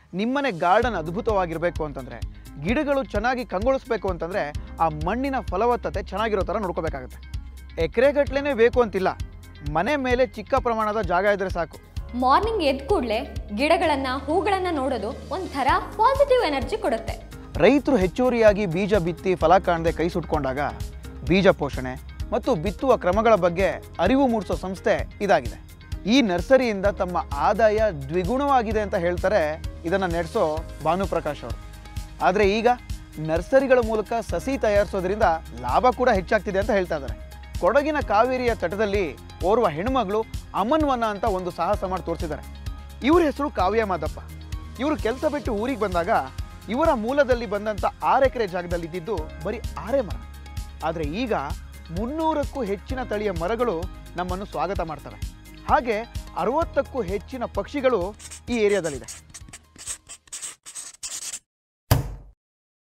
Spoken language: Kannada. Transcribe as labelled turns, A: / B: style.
A: ನಿಮ್ಮನೆ ಗಾರ್ಡನ್ ಅದ್ಭುತವಾಗಿರಬೇಕು ಅಂತಂದರೆ ಗಿಡಗಳು ಚೆನ್ನಾಗಿ ಕಂಗೊಳಿಸ್ಬೇಕು ಅಂತಂದರೆ ಆ ಮಣ್ಣಿನ ಫಲವತ್ತತೆ ಚೆನ್ನಾಗಿರೋ ಥರ ನೋಡ್ಕೋಬೇಕಾಗುತ್ತೆ ಎಕರೆಗಟ್ಲೆ ಬೇಕು ಅಂತಿಲ್ಲ ಮನೆ ಮೇಲೆ ಚಿಕ್ಕ ಪ್ರಮಾಣದ ಜಾಗ ಇದ್ದರೆ ಸಾಕು
B: ಮಾರ್ನಿಂಗ್ ಎದ್ದ ಕೂಡಲೇ ಗಿಡಗಳನ್ನು ಹೂಗಳನ್ನು ನೋಡೋದು ಒಂಥರ ಪಾಸಿಟಿವ್ ಎನರ್ಜಿ ಕೊಡುತ್ತೆ
A: ರೈತರು ಹೆಚ್ಚುವರಿಯಾಗಿ ಬೀಜ ಬಿತ್ತಿ ಫಲ ಕಾಣದೆ ಕೈ ಸುಟ್ಕೊಂಡಾಗ ಬೀಜ ಪೋಷಣೆ ಮತ್ತು ಬಿತ್ತುವ ಕ್ರಮಗಳ ಬಗ್ಗೆ ಅರಿವು ಮೂಡಿಸೋ ಸಂಸ್ಥೆ ಇದಾಗಿದೆ ಈ ನರ್ಸರಿಯಿಂದ ತಮ್ಮ ಆದಾಯ ದ್ವಿಗುಣವಾಗಿದೆ ಅಂತ ಹೇಳ್ತಾರೆ ಇದನ್ನು ನಡೆಸೋ ಭಾನುಪ್ರಕಾಶ್ ಅವರು ಆದರೆ ಈಗ ನರ್ಸರಿಗಳ ಮೂಲಕ ಸಸಿ ತಯಾರಿಸೋದ್ರಿಂದ ಲಾಭ ಕೂಡ ಹೆಚ್ಚಾಗ್ತಿದೆ ಅಂತ ಹೇಳ್ತಾ ಇದ್ದಾರೆ ಕೊಡಗಿನ ಕಾವೇರಿಯ ತಟದಲ್ಲಿ ಓರ್ವ ಹೆಣ್ಮಗಳು ಅಮನ್ವನ ಅಂತ ಒಂದು ಸಾಹಸ ಮಾಡಿ ತೋರಿಸಿದ್ದಾರೆ ಇವ್ರ ಹೆಸರು ಕಾವ್ಯ ಮಾದಪ್ಪ ಇವರು ಕೆಲಸ ಬಿಟ್ಟು ಊರಿಗೆ ಬಂದಾಗ ಇವರ ಮೂಲದಲ್ಲಿ ಬಂದಂಥ ಆರು ಎಕರೆ ಜಾಗದಲ್ಲಿ ಇದ್ದಿದ್ದು ಬರೀ ಆರೇ ಮರ ಆದರೆ ಈಗ ಮುನ್ನೂರಕ್ಕೂ ಹೆಚ್ಚಿನ ತಳಿಯ ಮರಗಳು ನಮ್ಮನ್ನು ಸ್ವಾಗತ ಮಾಡ್ತವೆ ಹಾಗೆ ಅರವತ್ತಕ್ಕೂ ಹೆಚ್ಚಿನ ಪಕ್ಷಿಗಳು ಈ ಏರಿಯಾದಲ್ಲಿದೆ